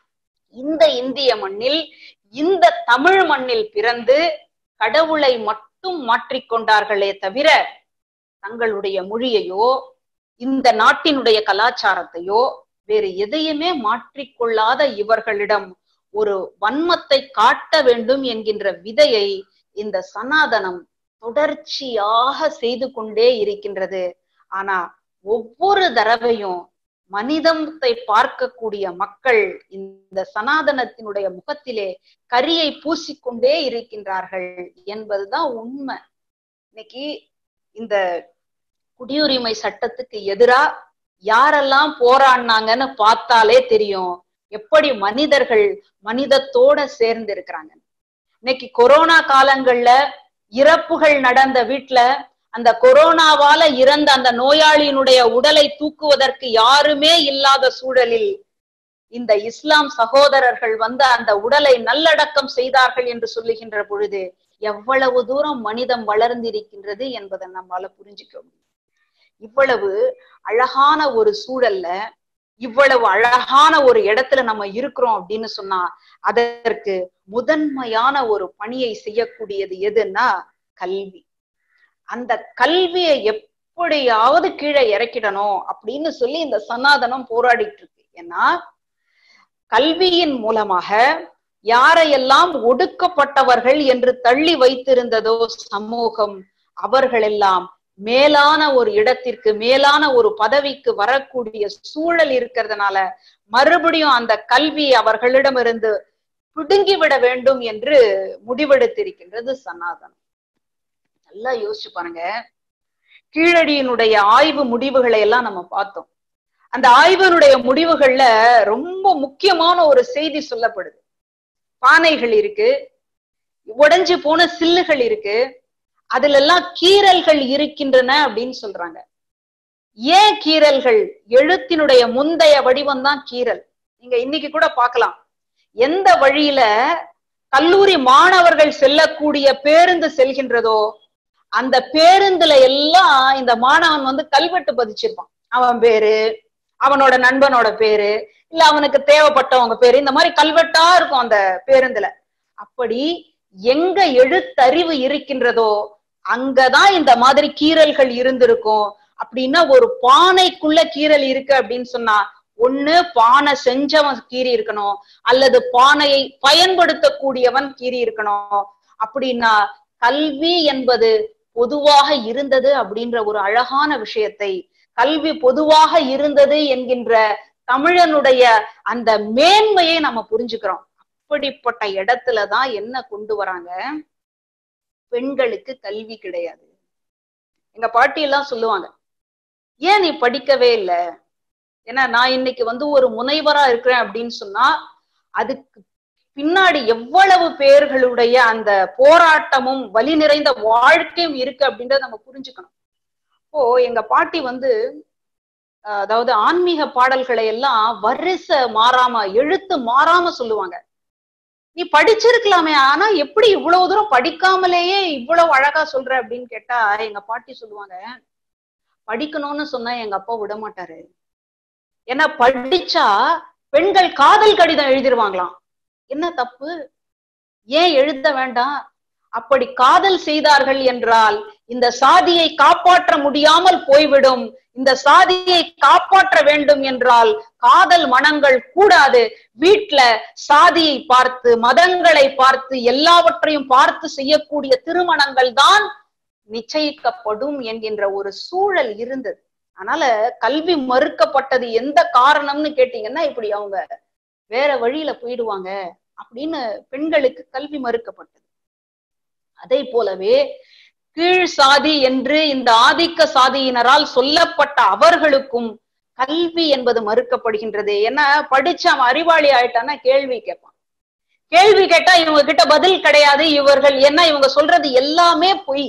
இந்த இந்திய மண்ணில் இந்த தமிழ் மண்ணில் பிறந்து கடவுளை மட்டும் மாற்றிக்கொண்டார்களே தவிர தங்களுடைய மொழியையோ இந்த நாட்டினுடைய கலாச்சாரத்தையோ வேறு எதையுமே மாற்றிக்கொள்ளாத இவர்களிடம் ஒரு வன்மத்தை காட்ட வேண்டும் என்கின்ற விதையை இந்த சனாதனம் தொடர்ச்சியாக செய்து கொண்டே இருக்கின்றது ஆனா ஒவ்வொரு தடவையும் மனிதத்தை பார்க்கக்கூடிய மக்கள் இந்த சனாதனத்தினுடைய முகத்திலே கரியை பூசிக்கொண்டே இருக்கின்றார்கள் என்பதுதான் உண்மை இன்னைக்கு இந்த குடியுரிமை சட்டத்துக்கு எதிரா யாரெல்லாம் போராடினாங்கன்னு பார்த்தாலே தெரியும் எப்படி மனிதர்கள் மனிதத்தோட சேர்ந்து இருக்கிறாங்க இன்னைக்கு கொரோனா காலங்கள்ல இறப்புகள் நடந்த வீட்டுல அந்த கொரோனாவால இறந்த அந்த நோயாளியினுடைய உடலை தூக்குவதற்கு யாருமே இல்லாத சூழலில் இந்த இஸ்லாம் சகோதரர்கள் வந்து அந்த உடலை நல்லடக்கம் செய்தார்கள் என்று சொல்லுகின்ற பொழுது எவ்வளவு தூரம் மனிதம் வளர்ந்திருக்கின்றது என்பதை நம்மால புரிஞ்சுக்க முடியும் இவ்வளவு அழகான ஒரு சூழல்ல இவ்வளவு அழகான ஒரு இடத்துல நம்ம இருக்கிறோம் அப்படின்னு சொன்னா அதற்கு முதன்மையான ஒரு பணியை செய்யக்கூடியது எதுன்னா கல்வி அந்த கல்வியை எப்படியாவது கீழே இறக்கிடணும் அப்படின்னு சொல்லி இந்த சனாதனம் போராடிட்டு இருக்கு ஏன்னா கல்வியின் மூலமாக யாரையெல்லாம் ஒடுக்கப்பட்டவர்கள் என்று தள்ளி வைத்திருந்ததோ சமூகம் அவர்களெல்லாம் மேலான ஒரு இடத்திற்கு மேலான ஒரு பதவிக்கு வரக்கூடிய சூழல் இருக்கிறதுனால மறுபடியும் அந்த கல்வி அவர்களிடமிருந்து பிடுங்கிவிட வேண்டும் என்று முடிவெடுத்திருக்கின்றது சனாதனம் நல்லா யோசிச்சு பாருங்க கீழடியினுடைய ஆய்வு முடிவுகளை எல்லாம் நம்ம பார்த்தோம் அந்த ஆய்வினுடைய முடிவுகள்ல ரொம்ப முக்கியமான ஒரு செய்தி சொல்லப்படுது பானைகள் இருக்கு உடைஞ்சு போன சில்லுகள் இருக்கு அதுல எல்லாம் கீறல்கள் இருக்கின்றன அப்படின்னு சொல்றாங்க ஏன் கீறல்கள் எழுத்தினுடைய முந்தைய வடிவம் தான் கீறல் நீங்க இன்னைக்கு கூட பார்க்கலாம் எந்த வழியில கல்லூரி மாணவர்கள் செல்லக்கூடிய பேருந்து செல்கின்றதோ அந்த பேருந்துல எல்லாம் இந்த மாணவன் வந்து கல்வெட்டு பதிச்சிருப்பான் அவன் பேரு அவனோட நண்பனோட பேரு இல்ல அவனுக்கு தேவைப்பட்டவங்க பேரு இந்த மாதிரி கல்வெட்டா இருக்கும் அந்த பேருந்துல அப்படி எங்க எழுத்தறிவு இருக்கின்றதோ அங்கதான் இந்த மாதிரி கீறல்கள் இருந்திருக்கும் அப்படின்னா ஒரு பானைக்குள்ள கீறல் இருக்கு அப்படின்னு சொன்னா ஒண்ணு பானை செஞ்சவன் கீறி இருக்கணும் அல்லது பானையை பயன்படுத்தக்கூடியவன் கீறி இருக்கணும் அப்படின்னா கல்வி என்பது பொதுவாக இருந்தது அப்படின்ற ஒரு அழகான விஷயத்தை கல்வி பொதுவாக இருந்தது என்கின்ற தமிழனுடைய அந்த மேன்மையை நம்ம புரிஞ்சுக்கிறோம் அப்படிப்பட்ட இடத்துலதான் என்ன கொண்டு வராங்க பெண்களுக்கு கல்வி கிடையாது எங்க பாட்டி எல்லாம் சொல்லுவாங்க ஏன் நீ படிக்கவே இல்லை ஏன்னா நான் இன்னைக்கு வந்து ஒரு முனைவரா இருக்கிறேன் அப்படின்னு சொன்னா அதுக்கு பின்னாடி எவ்வளவு பேர்களுடைய அந்த போராட்டமும் வலி நிறைந்த வாழ்க்கையும் இருக்கு அப்படின்றத நம்ம புரிஞ்சுக்கணும் இப்போ எங்க பாட்டி வந்து அதாவது ஆன்மீக பாடல்களை எல்லாம் வரிச மாறாம எழுத்து மாறாம சொல்லுவாங்க நீ படிச்சிருக்கலாமே ஆனா எப்படி இவ்வளவு தூரம் படிக்காமலேயே இவ்வளவு அழகா சொல்ற அப்படின்னு கேட்டா எங்க பாட்டி சொல்லுவாங்க படிக்கணும்னு சொன்னா எங்க அப்பா விட மாட்டாரு ஏன்னா படிச்சா பெண்கள் காதல் கடிதம் எழுதிருவாங்களாம் என்ன தப்பு ஏன் எழுத வேண்டாம் அப்படி காதல் செய்தார்கள் என்றால் இந்த சாதியை காப்பாற்ற முடியாமல் போய்விடும் இந்த சாதியை காப்பாற்ற வேண்டும் என்றால் காதல் மனங்கள் கூடாது வீட்டுல சாதியை பார்த்து மதங்களை பார்த்து எல்லாவற்றையும் பார்த்து செய்யக்கூடிய திருமணங்கள் தான் நிச்சயிக்கப்படும் என்கின்ற ஒரு சூழல் இருந்தது அதனால கல்வி மறுக்கப்பட்டது எந்த காரணம்னு கேட்டீங்கன்னா இப்படி அவங்க வேற வழியில போயிடுவாங்க அப்படின்னு பெண்களுக்கு கல்வி மறுக்கப்பட்டது அதே போலவே கீழ் சாதி என்று இந்த ஆதிக்க சாதியினரால் சொல்லப்பட்ட அவர்களுக்கும் கல்வி என்பது மறுக்கப்படுகின்றது ஏன்னா படிச்சு அவன் அறிவாளி ஆயிட்டான்னா கேள்வி கேட்பான் கேள்வி கேட்டா இவங்க கிட்ட பதில் கிடையாது இவர்கள் என்ன இவங்க சொல்றது எல்லாமே பொய்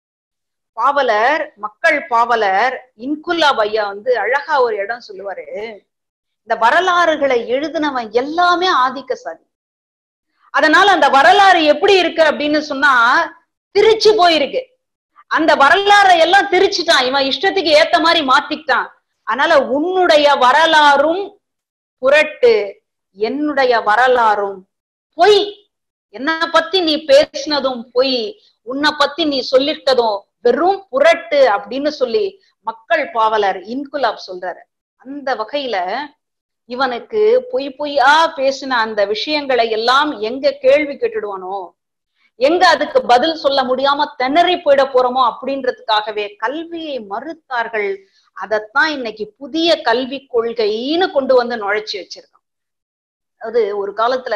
பாவலர் மக்கள் பாவலர் இன்குல்லாப் ஐயா வந்து அழகா ஒரு இடம் சொல்லுவாரு இந்த வரலாறுகளை எழுதினவன் எல்லாமே ஆதிக்க சாதி அதனால அந்த வரலாறு எப்படி இருக்கு அப்படின்னு சொன்னா திருச்சு போயிருக்கு அந்த வரலாறை எல்லாம் திரிச்சுட்டான் இவன் இஷ்டத்துக்கு ஏத்த மாதிரி மாத்திக்கிட்டான் அதனால உன்னுடைய வரலாறும் புரட்டு என்னுடைய வரலாறும் பொய் என்ன பத்தி நீ பேசினதும் பொய் உன்னை பத்தி நீ சொல்லிட்டதும் வெறும் புரட்டு அப்படின்னு சொல்லி மக்கள் பாவலர் இன்குலாப் சொல்றாரு அந்த வகையில இவனுக்கு பொய் பொய்யா பேசின அந்த விஷயங்களை எல்லாம் எங்க கேள்வி கேட்டுடுவானோ எங்க அதுக்கு பதில் சொல்ல முடியாம திணறி போயிட போறோமோ அப்படின்றதுக்காகவே கல்வியை மறுத்தார்கள் அதத்தான் இன்னைக்கு புதிய கல்வி கொள்கைன்னு கொண்டு வந்து நுழைச்சு வச்சிருக்கான் அது ஒரு காலத்துல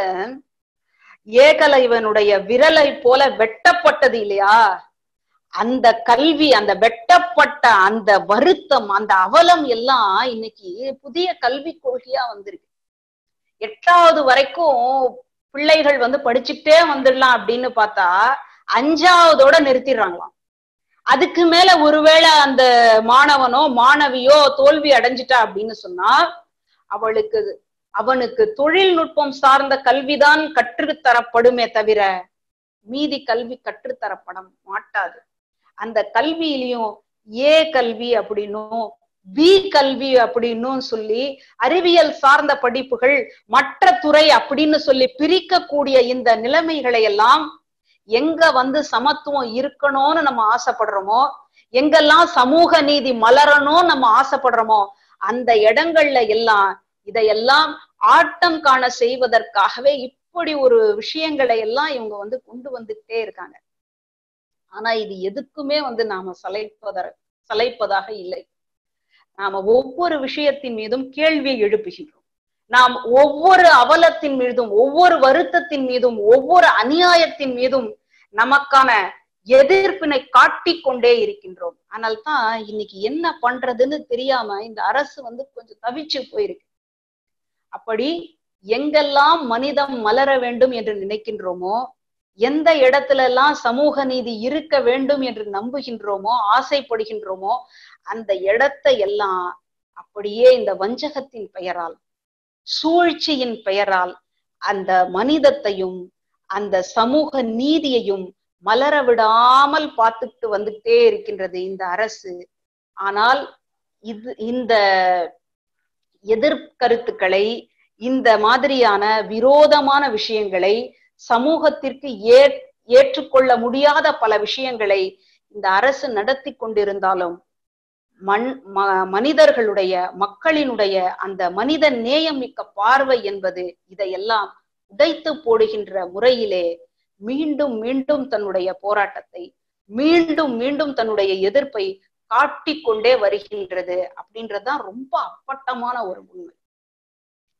ஏகலைவனுடைய விரலை போல வெட்டப்பட்டது இல்லையா அந்த கல்வி அந்த வெட்டப்பட்ட அந்த வருத்தம் அந்த அவலம் எல்லாம் இன்னைக்கு புதிய கல்வி கொள்கையா வந்திருக்கு எட்டாவது வரைக்கும் பிள்ளைகள் வந்து படிச்சுட்டே வந்துடலாம் அப்படின்னு பார்த்தா அஞ்சாவதோட நிறுத்திடுறாங்களாம் அதுக்கு மேல ஒருவேளை அந்த மாணவனோ மாணவியோ தோல்வி அடைஞ்சிட்டா அப்படின்னு சொன்னா அவளுக்கு அவனுக்கு தொழில்நுட்பம் சார்ந்த கல்விதான் கற்றுத்தரப்படுமே தவிர மீதி கல்வி கற்றுத்தரப்பட மாட்டாது அந்த கல்வியிலையும் ஏ கல்வி அப்படின்னும் பி கல்வி அப்படின்னும் சொல்லி அறிவியல் சார்ந்த படிப்புகள் மற்ற துறை அப்படின்னு சொல்லி பிரிக்கக்கூடிய இந்த நிலைமைகளை எல்லாம் எங்க வந்து சமத்துவம் இருக்கணும்னு நம்ம ஆசைப்படுறோமோ எங்கெல்லாம் சமூக நீதி மலரணும் நம்ம ஆசைப்படுறோமோ அந்த இடங்கள்ல எல்லாம் இதையெல்லாம் ஆட்டம் காண செய்வதற்காகவே இப்படி ஒரு விஷயங்களை எல்லாம் இவங்க வந்து கொண்டு வந்துட்டே இருக்காங்க ஆனா இது எதுக்குமே வந்து நாம சலைப்பத சலைப்பதாக இல்லை நாம ஒவ்வொரு விஷயத்தின் மீதும் கேள்வியை எழுப்புகின்றோம் நாம் ஒவ்வொரு அவலத்தின் மீதும் ஒவ்வொரு வருத்தத்தின் மீதும் ஒவ்வொரு அநியாயத்தின் மீதும் நமக்கான எதிர்ப்பினை காட்டிக் கொண்டே இருக்கின்றோம் ஆனால் தான் இன்னைக்கு என்ன பண்றதுன்னு தெரியாம இந்த அரசு வந்து கொஞ்சம் தவிச்சு போயிருக்கு அப்படி எங்கெல்லாம் மனிதம் மலர வேண்டும் என்று நினைக்கின்றோமோ எந்த இடத்துல எல்லாம் சமூக நீதி இருக்க வேண்டும் என்று நம்புகின்றோமோ ஆசைப்படுகின்றோமோ அந்த இடத்தை எல்லாம் அப்படியே இந்த வஞ்சகத்தின் பெயரால் சூழ்ச்சியின் பெயரால் அந்த மனிதத்தையும் அந்த சமூக நீதியையும் மலர விடாமல் பார்த்துட்டு வந்துட்டே இருக்கின்றது இந்த அரசு ஆனால் இது இந்த எதிர்கருத்துக்களை இந்த மாதிரியான விரோதமான விஷயங்களை சமூகத்திற்கு ஏ ஏற்றுக்கொள்ள முடியாத பல விஷயங்களை இந்த அரசு நடத்தி கொண்டிருந்தாலும் மண் மனிதர்களுடைய மக்களினுடைய அந்த மனித நேயம் மிக்க பார்வை என்பது இதையெல்லாம் உடைத்து போடுகின்ற முறையிலே மீண்டும் மீண்டும் தன்னுடைய போராட்டத்தை மீண்டும் மீண்டும் தன்னுடைய எதிர்ப்பை காட்டிக்கொண்டே வருகின்றது அப்படின்றதுதான் ரொம்ப அப்பட்டமான ஒரு உண்மை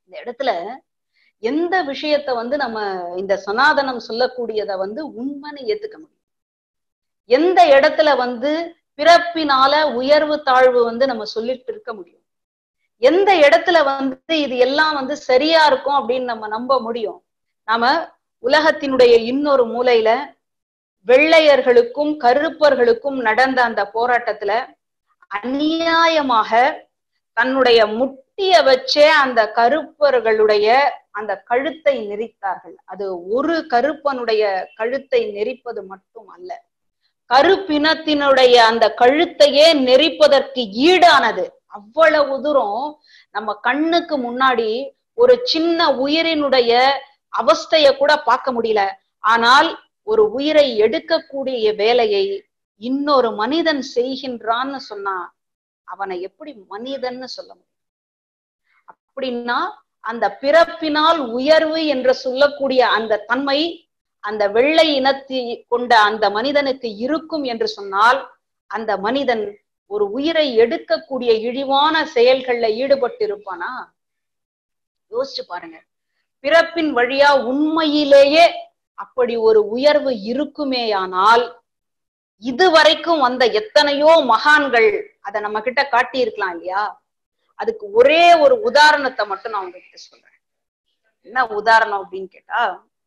இந்த இடத்துல எந்த விஷயத்த வந்து நம்ம இந்த சனாதனம் சொல்லக்கூடியத வந்து உண்மைன்னு ஏத்துக்க முடியும் எந்த இடத்துல வந்து பிறப்பினால உயர்வு தாழ்வு வந்து நம்ம சொல்லிட்டு இருக்க முடியும் எந்த இடத்துல வந்து இது எல்லாம் வந்து சரியா இருக்கும் அப்படின்னு நம்ம நம்ப முடியும் நாம உலகத்தினுடைய இன்னொரு மூலையில வெள்ளையர்களுக்கும் கருப்பர்களுக்கும் நடந்த அந்த போராட்டத்துல அநியாயமாக தன்னுடைய முட்டிய வச்சே அந்த கருப்பர்களுடைய அந்த கழுத்தை நெரித்தார்கள் அது ஒரு கருப்பனுடைய கழுத்தை நெரிப்பது மட்டும் அல்ல கருப்பினத்தினுடைய அந்த கழுத்தையே நெரிப்பதற்கு ஈடானது அவ்வளவு தூரம் நம்ம கண்ணுக்கு முன்னாடி ஒரு சின்ன உயிரினுடைய அவஸ்தைய கூட பார்க்க முடியல ஆனால் ஒரு உயிரை எடுக்கக்கூடிய வேலையை இன்னொரு மனிதன் செய்கின்றான்னு சொன்னா அவனை எப்படி மனிதன்னு சொல்ல முடியும் அப்படின்னா அந்த பிறப்பினால் உயர்வு என்று சொல்லக்கூடிய அந்த தன்மை அந்த வெள்ளை இனத்தை கொண்ட அந்த மனிதனுக்கு இருக்கும் என்று சொன்னால் அந்த மனிதன் ஒரு உயிரை எடுக்கக்கூடிய இழிவான செயல்கள்ல ஈடுபட்டு இருப்பானா யோசிச்சு பாருங்க பிறப்பின் வழியா உண்மையிலேயே அப்படி ஒரு உயர்வு இருக்குமேயானால் இதுவரைக்கும் வந்த எத்தனையோ மகான்கள் அதை நம்ம கிட்ட காட்டி இருக்கலாம் இல்லையா அதுக்கு ஒரே ஒரு உதாரணத்தை மட்டும் நான் உங்ககிட்ட சொல்றேன் என்ன உதாரணம் அப்படின்னு கேட்டா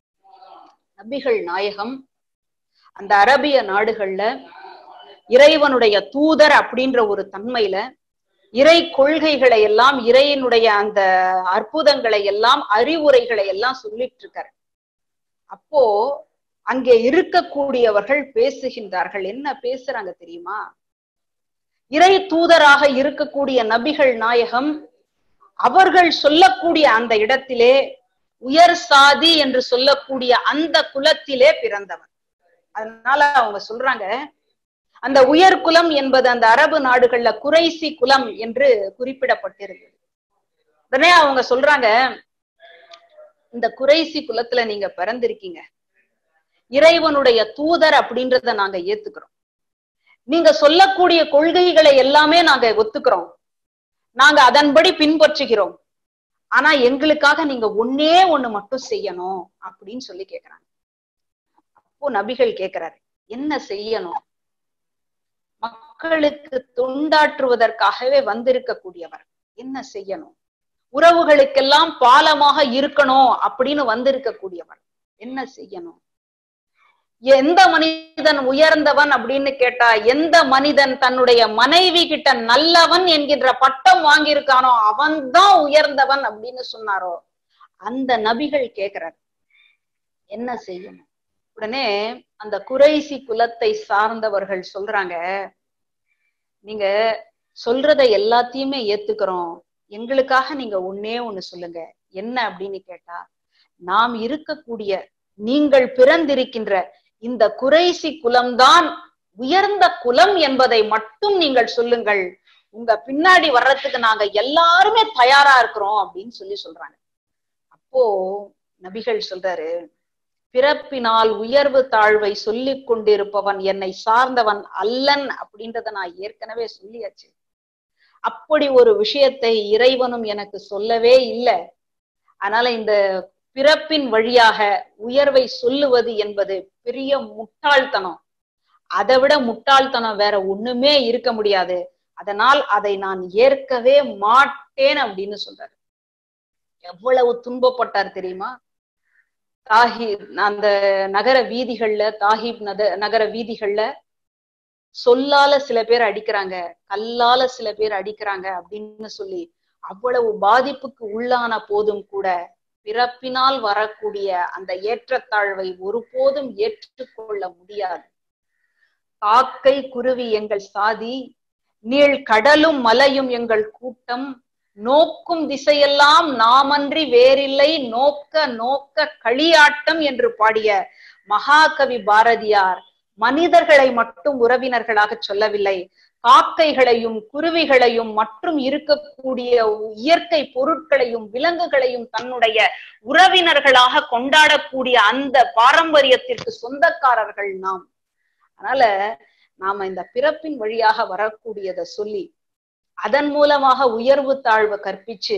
நபிகள் நாயகம் அந்த அரபிய நாடுகள்ல இறைவனுடைய தூதர் அப்படின்ற ஒரு தன்மையில இறை கொள்கைகளை எல்லாம் இறையினுடைய அந்த அற்புதங்களை எல்லாம் அறிவுரைகளை எல்லாம் சொல்லிட்டு இருக்காரு அப்போ அங்கே இருக்கக்கூடியவர்கள் பேசுகின்றார்கள் என்ன பேசுறாங்க தெரியுமா இறை தூதராக இருக்கக்கூடிய நபிகள் நாயகம் அவர்கள் சொல்லக்கூடிய அந்த இடத்திலே உயர் சாதி என்று சொல்லக்கூடிய அந்த குலத்திலே பிறந்தவர் அதனால அவங்க சொல்றாங்க அந்த உயர் குலம் என்பது அந்த அரபு நாடுகள்ல குறைசி குலம் என்று குறிப்பிடப்பட்டிருந்தது உடனே அவங்க சொல்றாங்க இந்த குறைசி குலத்துல நீங்க பிறந்திருக்கீங்க இறைவனுடைய தூதர் அப்படின்றத நாங்க ஏத்துக்கிறோம் நீங்க சொல்லக்கூடிய கொள்கைகளை எல்லாமே நாங்க ஒத்துக்கிறோம் நாங்க அதன்படி பின்பற்றுகிறோம் ஆனா எங்களுக்காக நீங்க ஒன்னே ஒண்ணு மட்டும் செய்யணும் அப்படின்னு சொல்லி கேக்குறாங்க அப்போ நபிகள் கேக்குறாரு என்ன செய்யணும் மக்களுக்கு தொண்டாற்றுவதற்காகவே வந்திருக்கக்கூடியவர் என்ன செய்யணும் உறவுகளுக்கெல்லாம் பாலமாக இருக்கணும் அப்படின்னு வந்திருக்கக்கூடியவர் என்ன செய்யணும் எந்த மனிதன் உயர்ந்தவன் அப்படின்னு கேட்டா எந்த மனிதன் தன்னுடைய மனைவி கிட்ட நல்லவன் என்கின்ற பட்டம் வாங்கியிருக்கானோ அவன்தான் உயர்ந்தவன் அப்படின்னு சொன்னாரோ அந்த நபிகள் கேக்குறார் என்ன செய்யணும் உடனே அந்த குறைசி குலத்தை சார்ந்தவர்கள் சொல்றாங்க நீங்க சொல்றத எல்லாத்தையுமே ஏத்துக்கிறோம் எங்களுக்காக நீங்க ஒன்னே ஒண்ணு சொல்லுங்க என்ன அப்படின்னு கேட்டா நாம் இருக்கக்கூடிய நீங்கள் பிறந்திருக்கின்ற இந்த குறைசி குலம்தான் உயர்ந்த குலம் என்பதை மட்டும் நீங்கள் சொல்லுங்கள் உங்க பின்னாடி வர்றதுக்கு நாங்க எல்லாருமே தயாரா இருக்கிறோம் அப்படின்னு சொல்லி சொல்றாங்க அப்போ நபிகள் சொல்றாரு பிறப்பினால் உயர்வு தாழ்வை சொல்லிக் கொண்டிருப்பவன் என்னை சார்ந்தவன் அல்லன் அப்படின்றத நான் ஏற்கனவே சொல்லியாச்சு அப்படி ஒரு விஷயத்தை இறைவனும் எனக்கு சொல்லவே இல்லை அதனால இந்த பிறப்பின் வழியாக உயர்வை சொல்லுவது என்பது பெரிய முட்டாள்தனம் அதை விட முட்டாள்தனம் வேற ஒண்ணுமே இருக்க முடியாது அதனால் அதை நான் ஏற்கவே மாட்டேன் அப்படின்னு சொல்றாரு எவ்வளவு துன்பப்பட்டார் தெரியுமா தாஹிப் அந்த நகர வீதிகள்ல தாஹிப் நத நகர வீதிகள்ல சொல்லால சில பேர் அடிக்கிறாங்க கல்லால சில பேர் அடிக்கிறாங்க அப்படின்னு சொல்லி அவ்வளவு பாதிப்புக்கு உள்ளான போதும் கூட பிறப்பினால் வரக்கூடிய அந்த ஏற்றத்தாழ்வை ஒருபோதும் ஏற்றுக்கொள்ள முடியாது காக்கை குருவி எங்கள் சாதி நீள் கடலும் மலையும் எங்கள் கூட்டம் நோக்கும் திசையெல்லாம் நாமன்றி வேறில்லை நோக்க நோக்க களியாட்டம் என்று பாடிய மகாகவி பாரதியார் மனிதர்களை மட்டும் உறவினர்களாக சொல்லவில்லை காக்கைகளையும் குருவிகளையும் மற்றும் இருக்கக்கூடிய இயற்கை பொருட்களையும் விலங்குகளையும் தன்னுடைய உறவினர்களாக கொண்டாடக்கூடிய அந்த பாரம்பரியத்திற்கு சொந்தக்காரர்கள் நாம் அதனால நாம இந்த பிறப்பின் வழியாக வரக்கூடியதை சொல்லி அதன் மூலமாக உயர்வு தாழ்வு கற்பிச்சு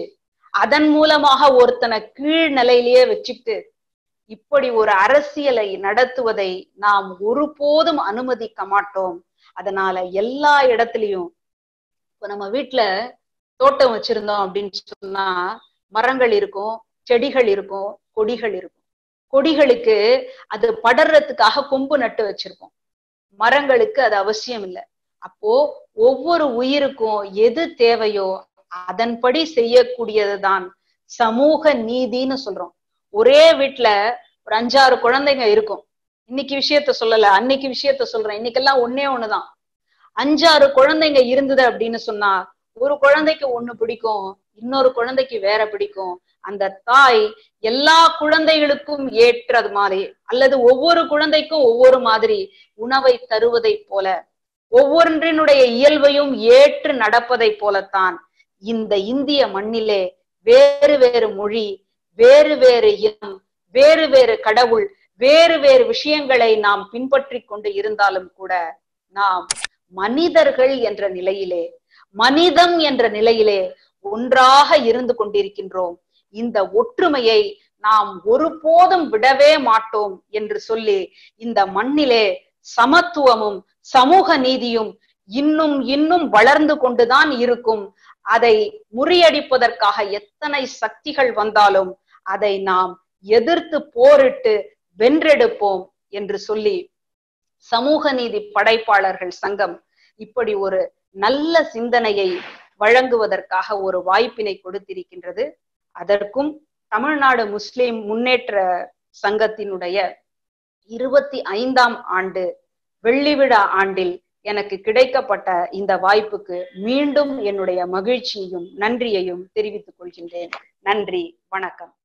அதன் மூலமாக ஒருத்தனை கீழ் நிலையிலேயே வச்சுட்டு இப்படி ஒரு அரசியலை நடத்துவதை நாம் ஒருபோதும் அனுமதிக்க மாட்டோம் அதனால எல்லா இடத்துலயும் இப்ப நம்ம வீட்டுல தோட்டம் வச்சிருந்தோம் அப்படின்னு சொன்னா மரங்கள் இருக்கும் செடிகள் இருக்கும் கொடிகள் இருக்கும் கொடிகளுக்கு அது படர்றதுக்காக கொம்பு நட்டு வச்சிருக்கோம் மரங்களுக்கு அது அவசியம் இல்லை அப்போ ஒவ்வொரு உயிருக்கும் எது தேவையோ அதன்படி செய்யக்கூடியதுதான் சமூக நீதின்னு சொல்றோம் ஒரே வீட்டுல ஒரு அஞ்சாறு குழந்தைங்க இருக்கும் இன்னைக்கு விஷயத்த சொல்லல அன்னைக்கு விஷயத்த சொல்றேன் இன்னைக்கெல்லாம் ஒன்னே ஒண்ணுதான் அஞ்சாறு குழந்தைங்க இருந்தது அப்படின்னு சொன்னா ஒரு குழந்தைக்கு ஒண்ணு பிடிக்கும் இன்னொரு குழந்தைக்கு வேற பிடிக்கும் அந்த தாய் எல்லா குழந்தைகளுக்கும் ஏற்றது மாதிரி அல்லது ஒவ்வொரு குழந்தைக்கும் ஒவ்வொரு மாதிரி உணவை தருவதை போல ஒவ்வொன்றினுடைய இயல்பையும் ஏற்று நடப்பதை போலத்தான் இந்த இந்திய மண்ணிலே வேறு வேறு மொழி வேறு வேறு இனம் வேறு வேறு கடவுள் வேறு வேறு விஷயங்களை நாம் பின்பற்றி கொண்டு இருந்தாலும் கூட நாம் மனிதர்கள் என்ற நிலையிலே மனிதம் என்ற நிலையிலே ஒன்றாக இருந்து கொண்டிருக்கின்றோம் இந்த ஒற்றுமையை நாம் ஒருபோதும் விடவே மாட்டோம் என்று சொல்லி இந்த மண்ணிலே சமத்துவமும் சமூக நீதியும் இன்னும் இன்னும் வளர்ந்து கொண்டுதான் இருக்கும் அதை முறியடிப்பதற்காக எத்தனை சக்திகள் வந்தாலும் அதை நாம் எதிர்த்து போரிட்டு வென்றெடுப்போம் என்று சொல்லி சமூக நீதி படைப்பாளர்கள் சங்கம் இப்படி ஒரு நல்ல சிந்தனையை வழங்குவதற்காக ஒரு வாய்ப்பினை கொடுத்திருக்கின்றது அதற்கும் தமிழ்நாடு முஸ்லிம் முன்னேற்ற சங்கத்தினுடைய இருபத்தி ஐந்தாம் ஆண்டு வெள்ளி விழா ஆண்டில் எனக்கு கிடைக்கப்பட்ட இந்த வாய்ப்புக்கு மீண்டும் என்னுடைய மகிழ்ச்சியையும் நன்றியையும் தெரிவித்துக் கொள்கின்றேன் நன்றி வணக்கம்